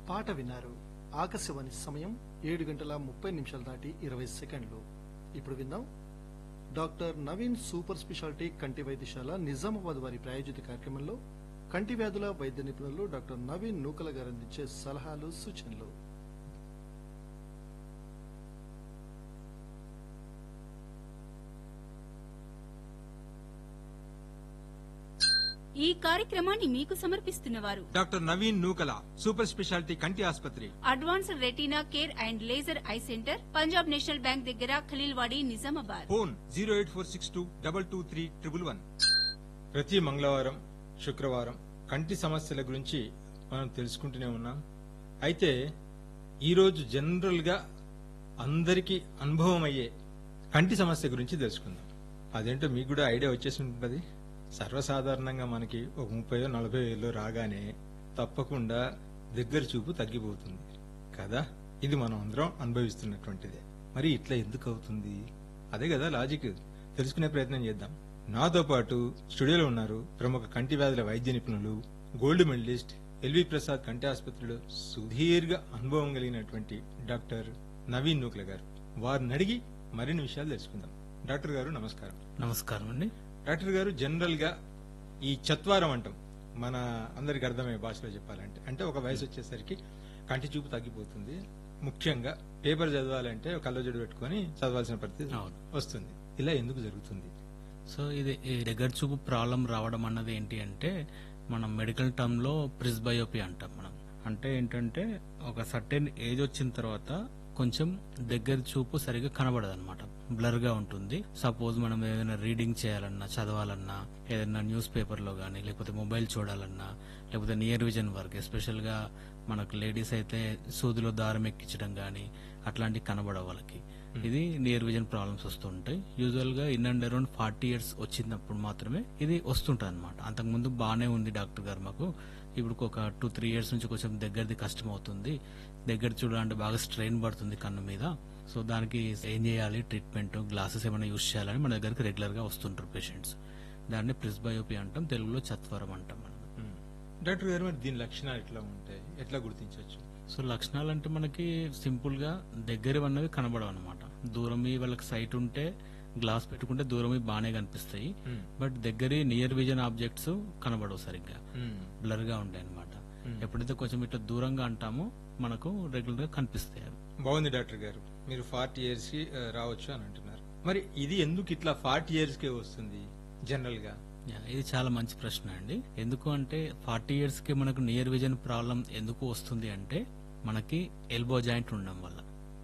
పాట విన్నారు ఆకాశవాణి సమయం ఏడు గంటల ముప్పై నిమిషాలు దాటి ఇరవై సెకండ్లు ఇప్పుడు విందాం డాక్టర్ నవీన్ సూపర్ స్పెషాలిటీ కంటి వైద్యశాల నిజామాబాద్ వారి ప్రాయోజిత కార్యక్రమంలో కంటి వ్యాధుల వైద్య నిపుణులు డాక్టర్ నవీన్ నూకల గారు అందించే సలహాలు సూచనలు ఈ కార్యక్రమాన్ని మీకు సమర్పిస్తున్నవారు doctor Naveen Nookala super speciality కంటి ఆసుపత్రి advanced retina care and laser eye centre Punjab national bank దగ్గర Khaleelwadi Nizamabad phone zero eight four six two double two three triple one ప్రతి మంగళవారం శుక్రవారం కంటి సమస్యల గురించి మనం తెలుసుకుంటూనే ఉన్నాం అయితే ఈరోజు జనరల్ గా అందరికీ అనుభవం అయ్యే కంటి సమస్య గురించి తెలుసుకుందాం అదేంటో మీకు కూడా ఐడియా వచ్చేసి ఉంటుంది సర్వసాధారణంగా మనకి ఒక ముప్పై నలభై ఏళ్ళు రాగానే తప్పకుండా దగ్గర చూపు తగ్గిపోతుంది కదా ఇది మనం అందరం అనుభవిస్తున్నటువంటిదే మరి ఇట్లా ఎందుకు అవుతుంది అదే కదా లాజిక్ తెలుసుకునే ప్రయత్నం చేద్దాం నాతో పాటు స్టూడియోలో ఉన్నారు ప్రముఖ కంటి వ్యాధుల వైద్య నిపుణులు గోల్డ్ మెడలిస్ట్ ఎల్వి ప్రసాద్ కంటి ఆసుపత్రిలో సుదీర్ఘ అనుభవం కలిగినటువంటి డాక్టర్ నవీన్ నూక్ల గారు వారిని అడిగి మరిన్ని విషయాలు తెలుసుకుందాం డాక్టర్ గారు నమస్కారం నమస్కారం అండి డాక్టర్ గారు జనరల్ గా ఈ చత్వారం అంటాం మన అందరికి అర్థమయ్యే భాషలో చెప్పాలంటే అంటే ఒక వయసు వచ్చేసరికి కంటి చూపు తగ్గిపోతుంది ముఖ్యంగా పేపర్ చదవాలంటే కళ్ళజోడు పెట్టుకొని చదవాల్సిన పరిస్థితి అవును. వస్తుంది ఇలా ఎందుకు జరుగుతుంది సో ఇది ఈ దగ్గర చూపు ప్రాబ్లం రావడం అన్నది ఏంటి అంటే మనం మెడికల్ టర్మ్ లో ప్రిస్బయోపీ అంటాం మనం అంటే ఏంటంటే ఒక సర్టెన్ ఏజ్ వచ్చిన తర్వాత కొంచెం దగ్గర చూపు సరిగా కనబడదు అనమాట బ్లర్ గా ఉంటుంది సపోజ్ మనం ఏదైనా రీడింగ్ చేయాలన్నా చదవాలన్నా ఏదైనా న్యూస్ పేపర్ లో గానీ లేకపోతే మొబైల్ చూడాలన్నా లేకపోతే నియర్ విజన్ వర్క్ ఎస్పెషల్ గా మనకు లేడీస్ అయితే సూదిలో దారం ఎక్కించడం గానీ అట్లాంటివి కనబడవు వాళ్ళకి ఇది నియర్ విజన్ ప్రాబ్లమ్స్ వస్తుంటాయి యూజువల్ గా in and around forty years వచ్చినప్పుడు మాత్రమే ఇది వస్తుంటది అనమాట అంతకుముందు బాగానే ఉంది డాక్టర్ గారు మాకు ఇప్పుడు ఒక టూ త్రీ ఇయర్స్ నుంచి కొంచెం దగ్గరది కష్టం అవుతుంది దగ్గర చూడాలంటే బాగా స్ట్రెయిన్ పడుతుంది కన్ను మీద సో దానికి ఏం చేయాలి ట్రీట్మెంట్ గ్లాసెస్ ఏమైనా యూస్ చేయాలని మన దగ్గరికి రెగ్యులర్ గా వస్తుంటారు పేషెంట్స్ దాన్ని ప్రిస్బయోపీ అంటాం తెలుగులో చత్వరం అంటాం మనం ఉమ్. డాక్టర్ గారు మరి దీని లక్షణాలు ఎట్లా ఉంటాయి ఎట్లా గుర్తించవచ్చు సో లక్షణాలు అంటే మనకి సింపుల్ గా దగ్గర అన్నవి కనబడవు అనమాట దూరం వాళ్ళకి సైట్ ఉంటే గ్లాస్ పెట్టుకుంటే దూరం బాగానే కనిపిస్తాయి బట్ దగ్గర నియర్ విజన్ ఆబ్జెక్ట్స్ కనబడవు సరిగ్గా బ్లర్ గా ఉంటాయి అనమాట ఎప్పుడైతే కొంచెం ఇట్లా దూరంగా అంటామో మనకు రెగ్యులర్ గా కనిపిస్తాయి అవి బాగుంది డాక్టర్ గారు మీరు ఫార్టీ ఇయర్స్ కి ఆ, రావచ్చు అని అంటున్నారు మరి ఇది ఎందుకు ఇట్లా ఫార్టీ ఇయర్స్ కే వస్తుంది జనరల్ గా యా, ఇది చాలా మంచి ప్రశ్న అండి ఎందుకు అంటే ఫార్టీ ఇయర్స్ కి మనకు నియర్ విజన్ ప్రాబ్లం ఎందుకు వస్తుంది అంటే మనకి ఎల్బో జాయింట్ ఉండడం వల్ల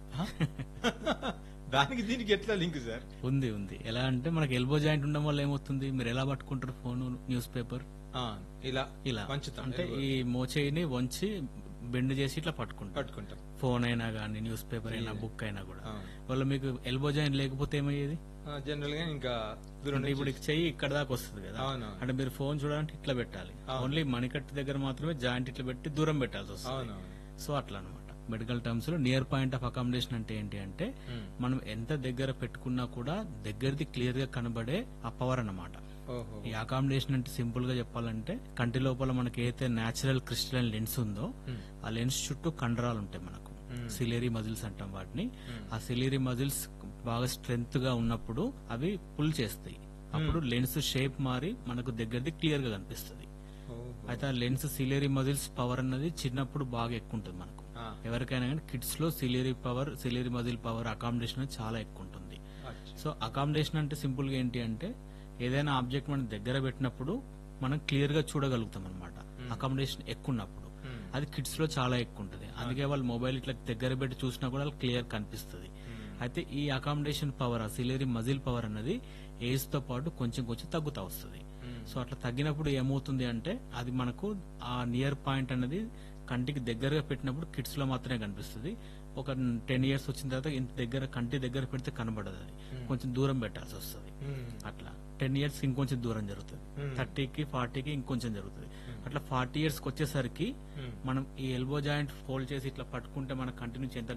దానికి దీనికి ఎట్లా లింక్ సార్ ఉంది ఉంది ఎలా అంటే మనకి ఎల్బో జాయింట్ ఉండడం వల్ల ఏమవుతుంది మీరు ఎలా పట్టుకుంటారు ఫోన్ న్యూస్ పేపర్ ఆ, ఇలా ఇలా వంచుతాం అంటే ఈ మోచేయిని వంచి బెండ్ చేసి ఇట్లా పట్టుకుంటారు పట్టుకుంటాం ఫోన్ అయినా గానీ న్యూస్ పేపర్ అయినా బుక్ అయినా కూడా ఆ. వాళ్ళ మీకు ఎల్బో జాయిన్ లేకపోతే ఏమయ్యేది ఆ, జనరల్ గా ఇంకా దూరం అంటే ఇప్పుడు నుంచి- చెయ్యి ఇక్కడ దాకా వస్తుంది కదా అవును. అంటే మీరు ఫోన్ చూడాలంటే ఇట్లా పెట్టాలి ఓన్లీ మణికట్టు దగ్గర మాత్రమే జాయింట్ ఇట్లా పెట్టి దూరం పెట్టాల్సి వస్తుంది అవునవును సో అట్లా అనమాట మెడికల్ టర్మ్స్ లో నియర్ పాయింట్ ఆఫ్ అకామిడేషన్ అంటే ఏంటి అంటే ఉమ్. మనం ఎంత దగ్గర పెట్టుకున్నా కూడా దగ్గరది క్లియర్ గా కనబడే ఆ పవర్ అన్నమాట ఓహో ఈ అకామిడేషన్ అంటే సింపుల్ గా చెప్పాలంటే కంటి లోపల మనకి ఏదైతే నేచురల్ క్రిస్టలైన్ లెన్స్ ఉందో ఆ లెన్స్ చుట్టూ కండరాలు ఉంటాయి మనకు సిలేరీ మజిల్స్ అంటాం వాటిని ఆ సిలేరీ మజిల్స్ బాగా స్ట్రెంగ్త్ గా ఉన్నప్పుడు అవి పుల్ చేస్తాయి అప్పుడు లెన్స్ షేప్ మారి మనకు దగ్గరది క్లియర్ గా కనిపిస్తుంది ఓహో. అయితే ఆ లెన్స్ సిలేరీ మజిల్స్ పవర్ అన్నది చిన్నప్పుడు బాగా ఎక్కువ ఉంటుంది మనకు ఆ. ఎవరికైనా కానీ కిడ్స్ లో ciliary power ciliary muscle power accommodation చాలా ఎక్కువ ఉంటుంది అచ్చా. సో అకామిడేషన్ అంటే సింపుల్ గా ఏంటి అంటే ఏదైనా ఆబ్జెక్ట్ మనం దగ్గర పెట్టినప్పుడు మనం క్లియర్ గా చూడగలుగుతాం అనమాట అకామిడేషన్ ఎక్కువ ఉన్నప్పుడు Hmm. అది కిడ్స్ లో చాలా ఎక్కువ ఉంటుంది అందుకే వాళ్ళు మొబైల్ ఇట్లా దగ్గర పెట్టి చూసినా కూడా క్లియర్ కనిపిస్తుంది అయితే ఈ అకామిడేషన్ పవర్ ఆ సిలేరీ మజిల్ పవర్ అన్నది ఏజ్ తో పాటు కొంచెం కొంచెం తగ్గుతా వస్తుంది సో అట్లా తగ్గినప్పుడు ఏమవుతుంది అంటే అది మనకు ఆ నియర్ పాయింట్ అనేది కంటికి దగ్గరగా పెట్టినప్పుడు కిడ్స్ లో మాత్రమే కనిపిస్తుంది ఒక టెన్ ఇయర్స్ వచ్చిన తర్వాత ఇంత దగ్గర కంటి దగ్గర పెడితే కనబడదు అది కొంచెం దూరం పెట్టాల్సి వస్తుంది ఉమ్. అట్లా టెన్ ఇయర్స్ ఇంకొంచెం దూరం జరుగుతుంది థర్టీకి ఫార్టీకి ఇంకొంచెం జరుగుతుంది అట్లా ఫార్టీ ఇయర్స్ కి వచ్చేసరికి మనం ఈ ఎల్బో జాయింట్ ఫోల్డ్ చేసి ఇట్లా పట్టుకుంటే మన కంటి నుంచి ఎంత